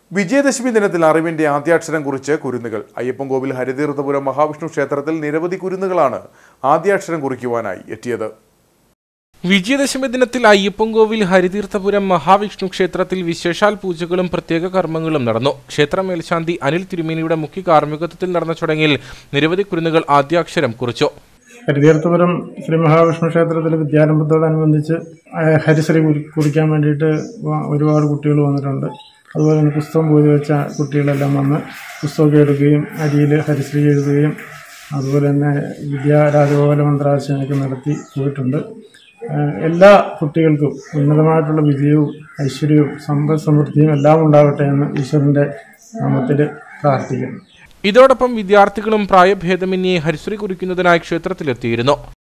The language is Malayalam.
വിജയദശമി ദിനത്തിൽ അറിവിന്റെ ആദ്യാക്ഷരം കുറിച്ച് കുരുന്നുകൾ അയ്യപ്പൻകോവിൽ ഹരിതീർത്ഥപുരം മഹാവിഷ്ണു ക്ഷേത്രത്തിൽ നിരവധി കുരുന്നുകളാണ് ആദ്യാക്ഷരം കുറിക്കുവാനായി എത്തിയത് വിജയദശമി ദിനത്തിൽ അയ്യപ്പൻകോവിൽ ഹരിതീർത്ഥപുരം മഹാവിഷ്ണു ക്ഷേത്രത്തിൽ വിശേഷാൽ പൂജകളും പ്രത്യേക കർമ്മങ്ങളും നടന്നു ക്ഷേത്ര മേൽശാന്തി അനിൽ തിരുമേനിയുടെ മുഖ്യ കാർമ്മികത്വത്തിൽ നടന്ന ചടങ്ങിൽ നിരവധി കുരുന്നുകൾ ആദ്യാക്ഷരം കുറിച്ചു ഹരിതീർത്ഥപുരം ശ്രീ മഹാവിഷ്ണു ക്ഷേത്രത്തിലെ വിദ്യാരംഭത്തോടനുബന്ധിച്ച് ആ, ഹരിശ്രീ കുറി- കുറിക്കാൻ വേണ്ടിയിട്ട് വ- ഒരുപാട് കുട്ടികൾ വന്നിട്ടുണ്ട് അതുപോലെ തന്നെ പുസ്തകം പൂജ വെച്ച കുട്ടികളെല്ലാം വന്ന് പുസ്തകമൊക്കെ എടുക്കുകയും അരിയിൽ ഹരിശ്രീ എഴുതുകയും അതുപോലെ തന്നെ വിദ്യാ രാജഗോപാല മന്ത്രാർച്ചനയൊക്കെ നടത്തി പോയിട്ടുണ്ട് ആ, എല്ലാ കുട്ടികൾക്കും ഉന്നതമായിട്ടുള്ള വിജയവും ഐശ്വര്യവും സമ്പദ് സമൃദ്ധിയും എല്ലാം ഉണ്ടാവട്ടെ എന്ന് ഈശ്വരൻ്റെ നാമത്തിൽ പ്രാർത്ഥിക്കുന്നു ഇതോടൊപ്പം വിദ്യാർത്ഥികളും പ്രായഭേദമന്യേ ഹരിശ്രീ കുറിക്കുന്നതിനായി ക്ഷേത്രത്തിലെത്തിയിരുന്നു